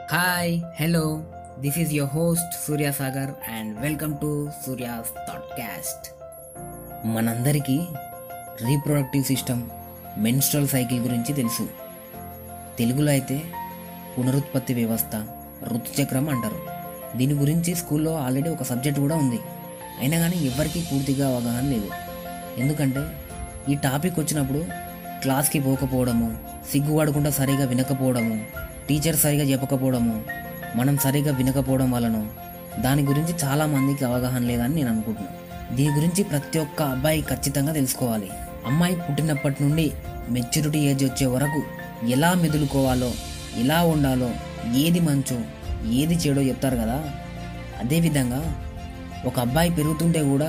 hi hello this is your host Surya Sagar and welcome to Suryas thoughtcast మనందరికీ reproductive system menstrual cycle గురించి తెలుసు తెలుగులో అయితే పునరుత్పత్తి వ్యవస్థ ఋతుచక్రం అంటారు దీని గురించి స్కూల్లో ఆల్రెడీ ఒక సబ్జెక్ట్ కూడా ఉంది అయినా కానీ ఎవరికీ పూర్తిగా అవగాహన లేదు ఎందుకంటే ఈ టాపిక్ వచ్చినప్పుడు క్లాస్కి పోకపోవడము సిగ్గుపడకుండా సరిగా వినకపోవడము టీచర్ సరిగా చెప్పకపోవడము మనం సరిగా వినకపోవడం వలన దాని గురించి చాలా మందికి అవగాహన లేదని నేను అనుకుంటున్నాను దీని గురించి ప్రతి ఒక్క అబ్బాయి ఖచ్చితంగా తెలుసుకోవాలి అమ్మాయి పుట్టినప్పటి నుండి మెచ్యూరిటీ ఏజ్ వచ్చే వరకు ఎలా మెదులుకోవాలో ఎలా ఉండాలో ఏది మంచో ఏది చెడో చెప్తారు కదా అదేవిధంగా ఒక అబ్బాయి పెరుగుతుంటే కూడా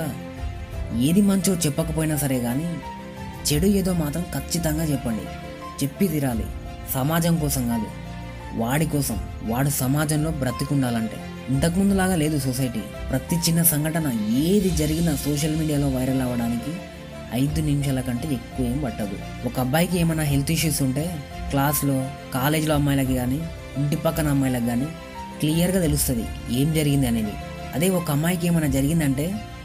ఏది మంచో చెప్పకపోయినా సరే కానీ చెడు ఏదో మాత్రం ఖచ్చితంగా చెప్పండి చెప్పి తీరాలి సమాజం కోసం కాదు వాడి కోసం వాడు సమాజంలో బ్రతికుండాలంటే ఇంతకుముందు లాగా లేదు సొసైటీ ప్రతి చిన్న సంఘటన ఏది జరిగినా సోషల్ మీడియాలో వైరల్ అవ్వడానికి ఐదు నిమిషాల కంటే ఎక్కువ ఏం పట్టదు ఒక అబ్బాయికి ఏమైనా హెల్త్ ఇష్యూస్ ఉంటే క్లాస్లో కాలేజీలో అమ్మాయిలకి కానీ ఇంటి పక్కన అమ్మాయిలకు కానీ క్లియర్గా తెలుస్తుంది ఏం జరిగింది అనేది అదే ఒక అమ్మాయికి ఏమైనా జరిగిందంటే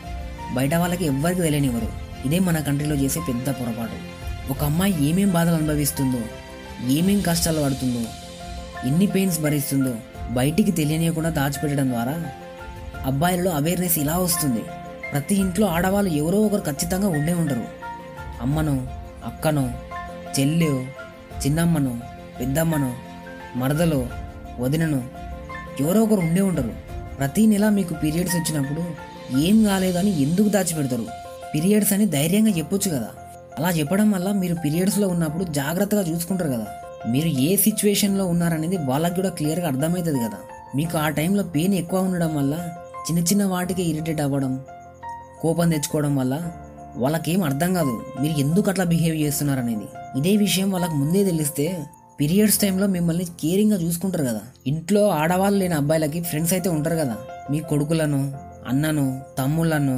బయట వాళ్ళకి ఎవ్వరికి తెలియనివ్వరు ఇదే మన కంట్రీలో చేసే పెద్ద పొరపాటు ఒక అమ్మాయి ఏమేం బాధలు అనుభవిస్తుందో ఏమేం కష్టాలు పడుతుందో ఎన్ని పెయిన్స్ భరిస్తుందో బయటికి తెలియనియకుండా దాచిపెట్టడం ద్వారా అబ్బాయిలలో అవేర్నెస్ ఇలా వస్తుంది ప్రతి ఇంట్లో ఆడవాళ్ళు ఎవరో ఒకరు ఖచ్చితంగా ఉండే ఉంటారు అమ్మనో అక్కనో చెల్లెో చిన్నమ్మనో పెద్దమ్మనో మరదలో వదిననో ఎవరో ఒకరు ఉండే ఉంటారు ప్రతి నెల మీకు పీరియడ్స్ వచ్చినప్పుడు ఏం కాలేదని ఎందుకు దాచిపెడతారు పీరియడ్స్ అని ధైర్యంగా చెప్పొచ్చు కదా అలా చెప్పడం వల్ల మీరు పీరియడ్స్లో ఉన్నప్పుడు జాగ్రత్తగా చూసుకుంటారు కదా మీరు ఏ సిచ్యువేషన్లో ఉన్నారనేది వాళ్ళకి కూడా క్లియర్గా అర్థమవుతుంది కదా మీకు ఆ టైంలో పెయిన్ ఎక్కువ ఉండడం వల్ల చిన్న చిన్న వాటికి ఇరిటేట్ అవ్వడం కోపం తెచ్చుకోవడం వల్ల వాళ్ళకేం అర్థం కాదు మీరు ఎందుకు అట్లా బిహేవ్ చేస్తున్నారు అనేది ఇదే విషయం వాళ్ళకి ముందే తెలిస్తే పీరియడ్స్ టైంలో మిమ్మల్ని కేరింగ్గా చూసుకుంటారు కదా ఇంట్లో ఆడవాళ్ళు లేని అబ్బాయిలకి ఫ్రెండ్స్ అయితే ఉంటారు కదా మీ కొడుకులను అన్నను తమ్ముళ్ళను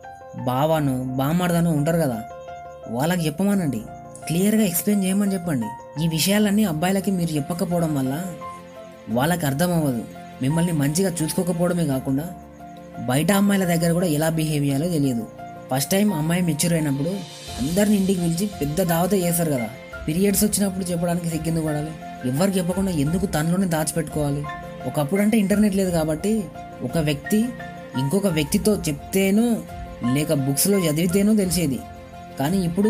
బావను బామర్దను ఉంటారు కదా వాళ్ళకి చెప్పమనండి క్లియర్గా ఎక్స్ప్లెయిన్ చేయమని చెప్పండి ఈ విషయాలన్నీ అబ్బాయిలకి మీరు చెప్పకపోవడం వల్ల వాళ్ళకి అర్థం అవ్వదు మిమ్మల్ని మంచిగా చూసుకోకపోవడమే కాకుండా బయట అమ్మాయిల దగ్గర కూడా ఎలా బిహేవ్ చేయాలో తెలియదు ఫస్ట్ టైం అమ్మాయి మెచ్యూర్ అయినప్పుడు అందరిని ఇంటికి పిలిచి పెద్ద దావత చేస్తారు కదా పీరియడ్స్ వచ్చినప్పుడు చెప్పడానికి సిగ్గెందుకు పడాలి ఎవరికి చెప్పకుండా ఎందుకు తనలోనే దాచిపెట్టుకోవాలి ఒకప్పుడు అంటే ఇంటర్నెట్ లేదు కాబట్టి ఒక వ్యక్తి ఇంకొక వ్యక్తితో చెప్తేనో లేక బుక్స్లో చదివితేనో తెలిసేది కానీ ఇప్పుడు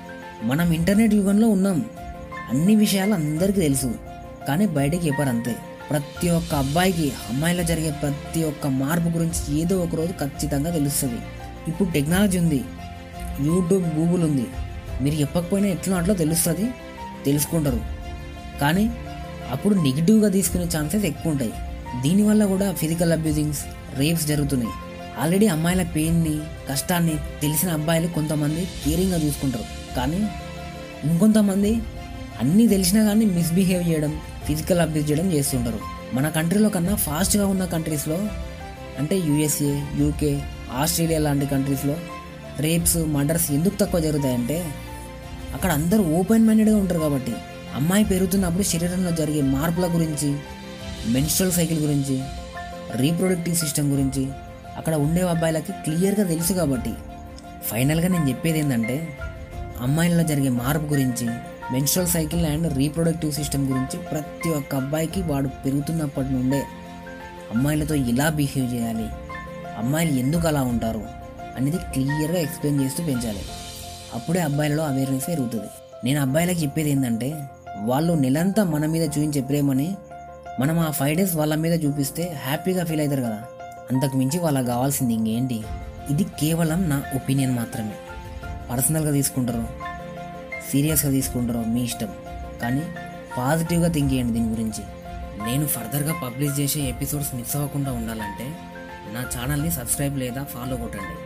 మనం ఇంటర్నెట్ యుగంలో ఉన్నాం అన్ని విషయాలు అందరికీ తెలుసు కానీ బయటకి చెప్పారు అంతే ప్రతి ఒక్క అబ్బాయికి అమ్మాయిలో జరిగే ప్రతి ఒక్క మార్పు గురించి ఏదో ఒక రోజు ఖచ్చితంగా తెలుస్తుంది ఇప్పుడు టెక్నాలజీ ఉంది యూట్యూబ్ గూగుల్ ఉంది మీరు చెప్పకపోయినా ఎట్లా అట్లా తెలుస్తుంది తెలుసుకుంటారు కానీ అప్పుడు నెగిటివ్గా తీసుకునే ఛాన్సెస్ ఎక్కువ ఉంటాయి దీనివల్ల కూడా ఫిజికల్ అబ్యూజింగ్స్ రేప్స్ జరుగుతున్నాయి ఆల్రెడీ అమ్మాయిల పెయిన్ని కష్టాన్ని తెలిసిన అబ్బాయిలు కొంతమంది కేరింగ్గా చూసుకుంటారు కానీ ఇంకొంతమంది అన్నీ తెలిసినా కానీ మిస్బిహేవ్ చేయడం ఫిజికల్ అబ్యూజ్ చేయడం చేస్తుంటారు మన కంట్రీలో కన్నా ఫాస్ట్గా ఉన్న కంట్రీస్లో అంటే యూఎస్ఏ యూకే ఆస్ట్రేలియా లాంటి కంట్రీస్లో రేప్స్ మర్డర్స్ ఎందుకు తక్కువ జరుగుతాయంటే అక్కడ అందరూ ఓపెన్ మైండెడ్గా ఉంటారు కాబట్టి అమ్మాయి పెరుగుతున్నప్పుడు శరీరంలో జరిగే మార్పుల గురించి మెన్స్ట్రల్ సైకిల్ గురించి రీప్రొడక్టివ్ సిస్టమ్ గురించి అక్కడ ఉండే అబ్బాయిలకి క్లియర్గా తెలుసు కాబట్టి ఫైనల్గా నేను చెప్పేది ఏంటంటే అమ్మాయిలలో జరిగే మార్పు గురించి menstrual cycle and reproductive system గురించి ప్రతి ఒక్క అబ్బాయికి వాడు పెరుగుతున్నప్పటి నుండే అమ్మాయిలతో ఎలా బిహేవ్ చేయాలి అమ్మాయిలు ఎందుకు అలా ఉంటారు అనేది క్లియర్గా ఎక్స్ప్లెయిన్ చేస్తూ పెంచాలి అప్పుడే అబ్బాయిలలో అవేర్నెస్ పెరుగుతుంది నేను అబ్బాయిలకు చెప్పేది ఏంటంటే వాళ్ళు నెలంతా మన మీద చూపించే ప్రేమని మనం ఆ ఫైవ్ డేస్ వాళ్ళ మీద చూపిస్తే హ్యాపీగా ఫీల్ అవుతారు కదా అంతకు మించి వాళ్ళకి కావాల్సింది ఇంకేంటి ఇది కేవలం నా ఒపీనియన్ మాత్రమే పర్సనల్గా తీసుకుంటారు సీరియస్గా తీసుకుంటారో మీ ఇష్టం కానీ పాజిటివ్గా థింక్ చేయండి దీని గురించి నేను ఫర్దర్గా పబ్లిష్ చేసే ఎపిసోడ్స్ మిస్ అవ్వకుండా ఉండాలంటే నా ఛానల్ని సబ్స్క్రైబ్ లేదా ఫాలో కొట్టండి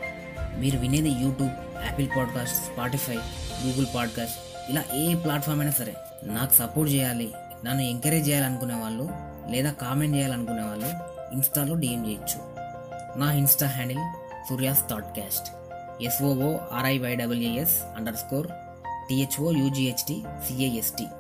మీరు వినేది YouTube Apple podcast Spotify Google podcast ఇలా ఏ ప్లాట్ఫామ్ అయినా సరే నాకు సపోర్ట్ చేయాలి నన్ను ఎంకరేజ్ చేయాలనుకునే వాళ్ళు లేదా కామెంట్ చేయాలనుకునే వాళ్ళు ఇన్స్టాలో డిఎం చేయొచ్చు నా Insta handle Suryas thoughtcast S O O R I Y W S underscore T H O U G H T సిఏఎస్టి